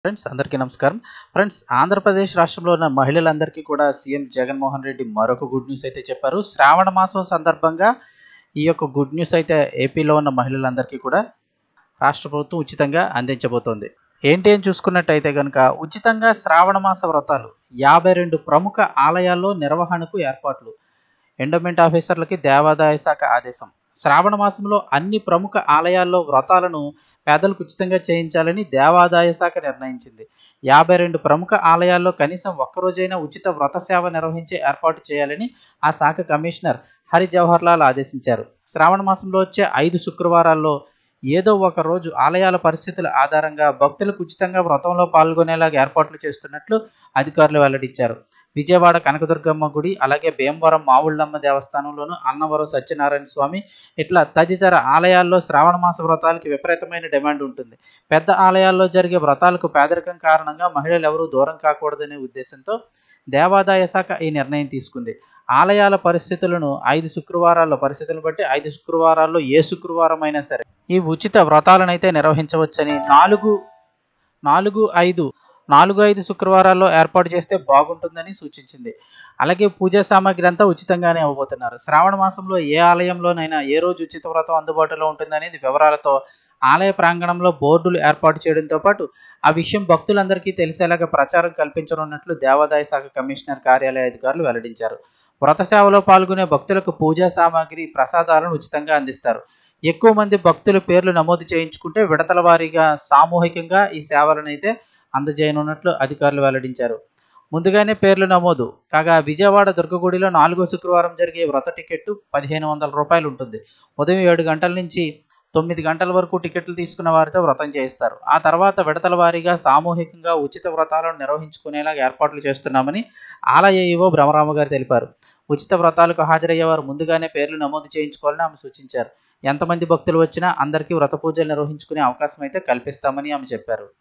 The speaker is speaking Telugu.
ఫ్రెండ్స్ అందరికీ నమస్కారం ఫ్రెండ్స్ ఆంధ్రప్రదేశ్ రాష్ట్రంలో ఉన్న మహిళలందరికీ కూడా సీఎం జగన్మోహన్ రెడ్డి మరొక గుడ్ న్యూస్ అయితే చెప్పారు శ్రావణ మాసం సందర్భంగా ఈ యొక్క గుడ్ న్యూస్ అయితే ఏపీలో ఉన్న మహిళలందరికీ కూడా రాష్ట్ర ప్రభుత్వం ఉచితంగా అందించబోతోంది ఏంటి అని చూసుకున్నట్టయితే కనుక ఉచితంగా శ్రావణ మాస వ్రతాలు యాభై రెండు ప్రముఖ ఆలయాల్లో నిర్వహణకు ఏర్పాట్లు ఎండోమెంట్ ఆఫీసర్లకి దేవాదాయ శాఖ ఆదేశం శ్రావణ మాసంలో అన్ని ప్రముఖ ఆలయాల్లో వ్రతాలను పేదలకు ఉచితంగా చేయించాలని దేవాదాయ శాఖ నిర్ణయించింది యాభై రెండు ప్రముఖ ఆలయాల్లో కనీసం ఒక్కరోజైనా ఉచిత వ్రత సేవ నిర్వహించే ఏర్పాటు చేయాలని ఆ శాఖ కమిషనర్ హరి జవహర్ లాల్ ఆదేశించారు శ్రావణ మాసంలో వచ్చే ఐదు శుక్రవారాల్లో ఏదో ఒక రోజు ఆలయాల పరిస్థితుల ఆధారంగా భక్తులకు ఉచితంగా వ్రతంలో పాల్గొనేలాగా ఏర్పాట్లు చేస్తున్నట్లు అధికారులు వెల్లడించారు విజయవాడ కనకదుర్గమ్మ గుడి అలాగే భీమవరం మావుళ్ళమ్మ దేవస్థానంలోను అన్నవరం సత్యనారాయణ స్వామి ఇట్లా తదితర ఆలయాల్లో శ్రావణ మాస వ్రతాలకి విపరీతమైన డిమాండ్ ఉంటుంది పెద్ద ఆలయాల్లో జరిగే వ్రతాలకు పేదరికం కారణంగా మహిళలు ఎవరూ దూరం కాకూడదనే ఉద్దేశంతో దేవాదాయ శాఖ ఈ నిర్ణయం తీసుకుంది ఆలయాల పరిస్థితులను ఐదు శుక్రవారాల్లో పరిస్థితులను బట్టి ఐదు శుక్రవారాల్లో ఏ శుక్రవారం అయినా సరే ఈ ఉచిత వ్రతాలను అయితే నిర్వహించవచ్చని నాలుగు నాలుగు ఐదు నాలుగు ఐదు శుక్రవారాల్లో ఏర్పాటు చేస్తే బాగుంటుందని సూచించింది అలాగే పూజా సామాగ్రి అంతా ఉచితంగానే ఇవ్వబోతున్నారు శ్రావణ మాసంలో ఏ ఆలయంలోనైనా ఏ రోజు ఉచిత వ్రతం అందుబాటులో ఉంటుందనేది వివరాలతో ఆలయ ప్రాంగణంలో బోర్డులు ఏర్పాటు చేయడంతో పాటు ఆ విషయం భక్తులందరికీ తెలిసేలాగా ప్రచారం కల్పించనున్నట్లు దేవాదాయ శాఖ కమిషనర్ కార్యాలయ అధికారులు వెల్లడించారు వ్రత సేవలో పాల్గొనే భక్తులకు పూజా సామాగ్రి ప్రసాదాలను ఉచితంగా అందిస్తారు ఎక్కువ మంది భక్తుల పేర్లు నమోదు చేయించుకుంటే విడతల వారీగా సామూహికంగా ఈ సేవలను అయితే అందజేయనున్నట్లు అధికారులు వెల్లడించారు ముందుగానే పేర్లు నమోదు కాగా విజయవాడ దుర్గగుడిలో నాలుగో శుక్రవారం జరిగే వ్రత టికెట్ పదిహేను వందల రూపాయలు ఉంటుంది ఉదయం ఏడు గంటల నుంచి తొమ్మిది గంటల వరకు టికెట్లు తీసుకున్న వారితో వ్రతం చేయిస్తారు ఆ తర్వాత విడతల వారీగా సామూహికంగా ఉచిత వ్రతాలను నిర్వహించుకునేలా ఏర్పాట్లు చేస్తున్నామని ఆలయ ఈవో భ్రమరామ గారు తెలిపారు ఉచిత వ్రతాలకు హాజరయ్యేవారు ముందుగానే పేర్లు నమోదు చేయించుకోవాలని ఆమె సూచించారు ఎంతమంది భక్తులు వచ్చినా అందరికీ వ్రత పూజలు నిర్వహించుకునే అవకాశం అయితే కల్పిస్తామని ఆమె చెప్పారు